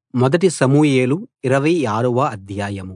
మొదటి సమూయేలు ఇరవై ఆరవ అధ్యాయం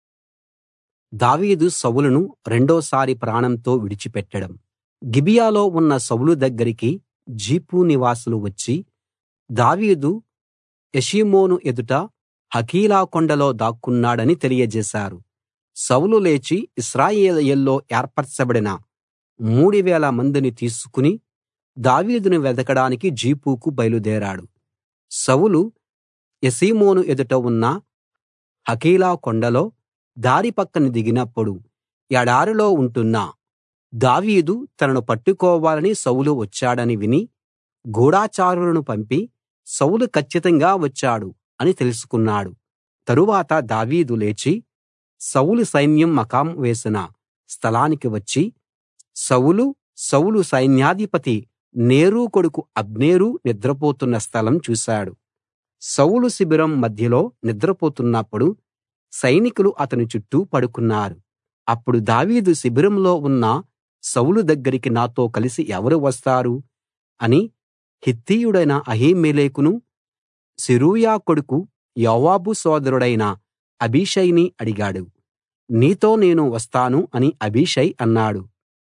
దావీదు సౌలును రెండోసారి ప్రాణంతో విడిచిపెట్టడం గిబియాలో ఉన్న సౌలు దగ్గరికి జీఫు నివాసులు వచ్చి దావీదు యెషీమోను ఎదుట హకీలా కొండలో దాక్కున్నాడని తెలియజేశారు సౌలు లేచి ఇశ్రాయేలీయుల్లో ఏర్పరచబడిన మూడువేల మందిని తీసుకుని దావీదును వెదకడానికి జీఫుకు బయలుదేరాడు సౌలు యెషీమోను ఎదుట ఉన్న హకీలా కొండలో దారి పక్కన దిగినప్పుడు ఎడారిలో ఉంటున్న దావీదు తనను పట్టుకోవాలని సౌలు వచ్చాడని విని గూఢచారులను పంపి సౌలు కచ్చితంగా వచ్చాడు అని తెలుసుకున్నాడు తరువాత దావీదు లేచి సౌలు సైన్యం మకాం వేసిన స్థలానికి వచ్చి సౌలు సౌలు సైన్యాధిపతి నేరు కొడుకు అబ్నేరు నిద్రపోతున్న స్థలం చూశాడు సౌలు శిబిరం మధ్యలో నిద్రపోతున్నప్పుడు సైనికులు అతని చుట్టూ పడుకున్నారు అప్పుడు దావీదు శిబిరంలో ఉన్న సౌలు దగ్గరికి నాతో కలిసి ఎవరు వస్తారు అని హిత్తీయుడైన అహీమెలెకును సెరూయా కొడుకు యోవాబు సోదరుడైన అబీషైని అడిగాడు నీతో నేను వస్తాను అని అబీషై అన్నాడు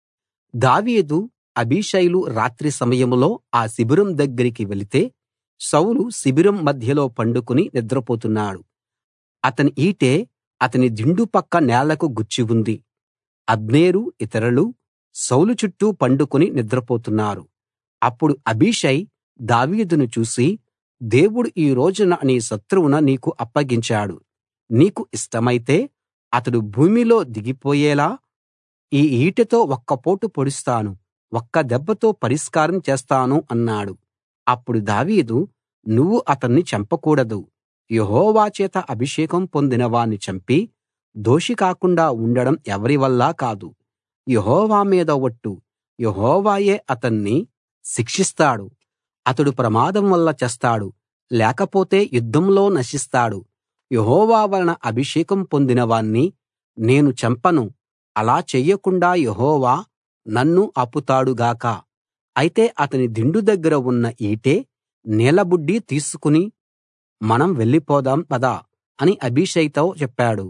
దావీదు అబీషైలు రాత్రి సమయంలో ఆ శిబిరం దగ్గరికి వెళితే సౌలు శిబిరం మధ్యలో పండుకుని నిద్రపోతున్నాడు అతని ఈటె అతని దిండు పక్క నేలకు గుచ్చి ఉంది అబ్నేరు ఇతరులు సౌలు చుట్టూ పండుకుని నిద్రపోతున్నారు అప్పుడు అబీషై దావీదును చూసి దేవుడు ఈ రోజున నీ శత్రువున నీకు అప్పగించాడు నీకు ఇష్టమైతే అతడు భూమిలో దిగిపోయేలా ఈ ఈటెతో ఒక్కపోటు పొడుస్తాను ఒక్క దెబ్బతో పరిష్కారం చేస్తాను అన్నాడు అప్పుడు దావీదు నువ్వు అతన్ని చంపకూడదు యెహోవా చేత అభిషేకం పొందిన వాణ్ణి చంపి దోషి కాకుండా ఉండడం ఎవరి వల్లా కాదు యెహోవా మీద ఒట్టు యెహోవాయే అతన్ని శిక్షిస్తాడు అతడు ప్రమాదం వల్ల చస్తాడు లేకపోతే యుద్ధంలో నశిస్తాడు యెహోవా వలన అభిషేకం పొందిన వాణ్ణి నేను చంపను అలా చెయ్యకుండా యెహోవా నన్ను ఆపుతాడు గాక అయితే అతని దిండు దగ్గర ఉన్న ఈటె నీళ్లబుడ్డి తీసుకుని మనం వెళ్ళిపోదాం పద అని అబీషైతో చెప్పాడు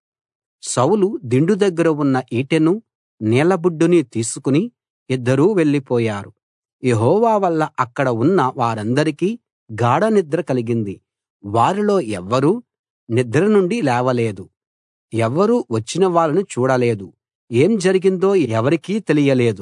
సౌలు దిండు దగ్గర ఉన్న ఈటెను నీళ్లబుడ్డుని తీసుకుని ఇద్దరూ వెళ్ళిపోయారు యెహోవా వల్ల అక్కడ ఉన్న వారందరికీ గాఢ నిద్ర కలిగింది వారిలో ఎవ్వరూ నిద్ర నుండి లేవలేదు ఎవ్వరూ వచ్చిన వాళ్ళను చూడలేదు ఏం జరిగిందో ఎవరికీ తెలియలేదు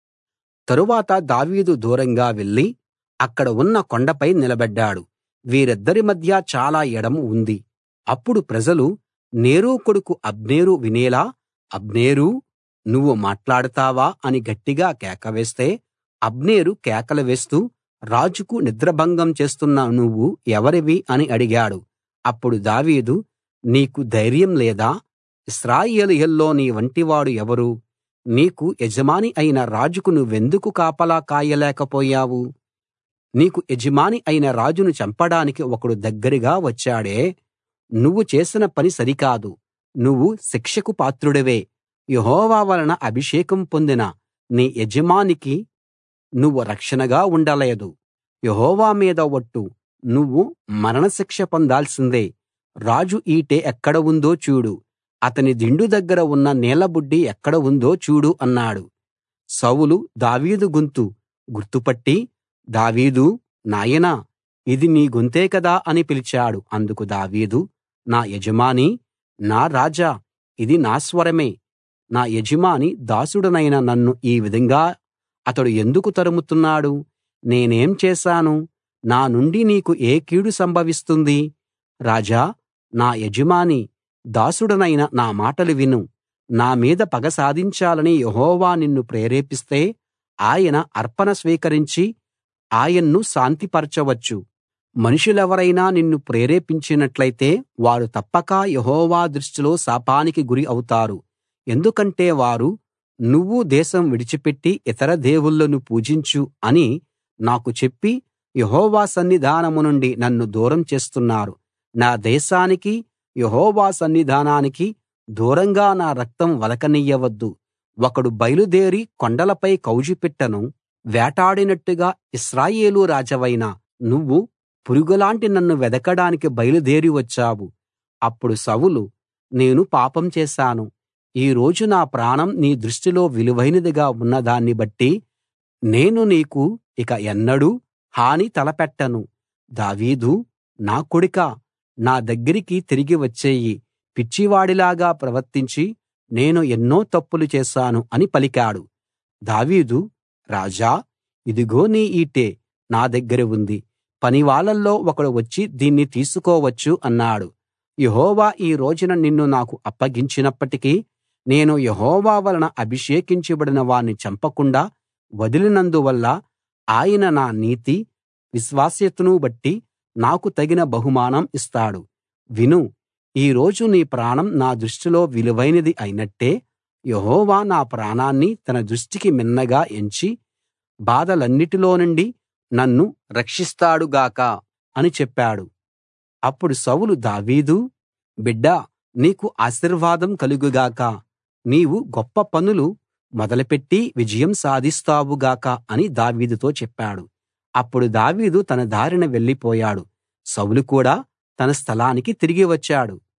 తరువాత దావీదు దూరంగా వెళ్లి అక్కడ ఉన్న కొండపై నిలబడ్డాడు వీరిద్దరి మధ్య చాలా ఎడం ఉంది అప్పుడు ప్రజలు నేరు కొడుకు అబ్నేరు వినేలా అబ్నేరూ నువ్వు మాట్లాడతావా అని గట్టిగా కేక వేస్తే అబ్నేరు కేకలు వేస్తూ రాజుకు నిద్రభంగం చేస్తున్న నువ్వు ఎవరివి అని అడిగాడు అప్పుడు దావీదు నీకు ధైర్యం లేదా ఇశ్రాయేలీయుల్లో నీ వంటివాడు ఎవరు నీకు యజమాని అయిన రాజుకు నువ్వెందుకు కాపలా కాయలేకపోయావు నీకు యజమాని అయిన రాజును చంపడానికి ఒకడు దగ్గరగా వచ్చాడే నువ్వు చేసిన పని సరికాదు నువ్వు శిక్షకు పాత్రుడివే యెహోవా వలన అభిషేకం పొందిన నీ యజమానికి నువ్వు రక్షణగా ఉండలేదు యెహోవా మీద ఒట్టు నువ్వు మరణశిక్ష పొందాల్సిందే రాజు ఈటె ఎక్కడ ఉందో చూడు అతని దిండు దగ్గర ఉన్న నీళ్లబుడ్డి ఎక్కడ ఉందో చూడు అన్నాడు సౌలు దావీదు గొంతు గుర్తుపట్టి దావీదూ నాయనా ఇది నీ గొంతే కదా అని పిలిచాడు అందుకు దావీదు నా యజమానీ నా రాజా ఇది నా స్వరమే నా యజమాని దాసుడనైన నన్ను ఈ విధంగా అతడు ఎందుకు తరుముతున్నాడు నేనేం చేశాను నా నుండి నీకు ఏ కీడు సంభవిస్తుంది రాజా నా యజమాని దాసుడనైన నా మాటలు విను నా మీద పగ సాధించాలని యెహోవా నిన్ను ప్రేరేపిస్తే ఆయన అర్పణ స్వీకరించి ఆయన్ను శాంతిపరచవచ్చు మనుషులెవరైనా నిన్ను ప్రేరేపించినట్లయితే వారు తప్పక యెహోవా దృష్టిలో శాపానికి గురి అవుతారు ఎందుకంటే వారు నువ్వు దేశం విడిచిపెట్టి ఇతర దేవుళ్ళను పూజించు అని నాకు చెప్పి యెహోవా సన్నిధానం నుండి నన్ను దూరం చేస్తున్నారు నా దేశానికి యెహోవా సన్నిధానానికి దూరంగా నా రక్తం ఒలకనియ్యవద్దు ఒకడు బయలుదేరి కొండలపై కౌజుపిట్టను వేటాడినట్టుగా ఇశ్రాయేలు రాజవైన నువ్వు పురుగులాంటి నన్ను వెదకడానికి బయలుదేరి వచ్చావు అప్పుడు సౌలు నేను పాపం చేశాను ఈ రోజు నా ప్రాణం నీ దృష్టిలో విలువైనదిగా ఉన్నదాన్ని బట్టి నేను నీకు ఇక ఎన్నడూ హాని తలపెట్టను దావీదూ నా కొడుకా నా దగ్గరికి తిరిగి వచ్చెయ్యి పిచ్చివాడిలాగా ప్రవర్తించి నేను ఎన్నో తప్పులు చేశాను అని పలికాడు దావీదు రాజా ఇదిగో నీ ఈటె నా దగ్గర ఉంది పనివాళ్ళల్లో ఒకడు వచ్చి దీన్ని తీసుకోవచ్చు అన్నాడు యెహోవా ఈ రోజున నిన్ను నాకు అప్పగించినప్పటికీ నేను యెహోవా వలన అభిషేకించబడిన వాణ్ణి చంపకుండా వదిలినందువల్ల ఆయన నా నీతి విశ్వాస్యతను బట్టి నాకు తగిన బహుమానం ఇస్తాడు విను ఈ రోజు నీ ప్రాణం నా దృష్టిలో విలువైనది అయినట్టే యెహోవా నా ప్రాణాన్ని తన దృష్టికి మిన్నగా ఎంచి బాధలన్నిటిలో నుండి నన్ను రక్షిస్తాడు గాక అని చెప్పాడు అప్పుడు సౌలు దావీదూ బిడ్డా నీకు ఆశీర్వాదం కలుగు గాక నీవు గొప్ప పనులు మొదలుపెట్టి విజయం సాధిస్తావు గాక అని దావీదుతో చెప్పాడు అప్పుడు దావీదు తన దారిన వెళ్ళిపోయాడు సౌలు కూడా తన స్థలానికి తిరిగి వచ్చాడు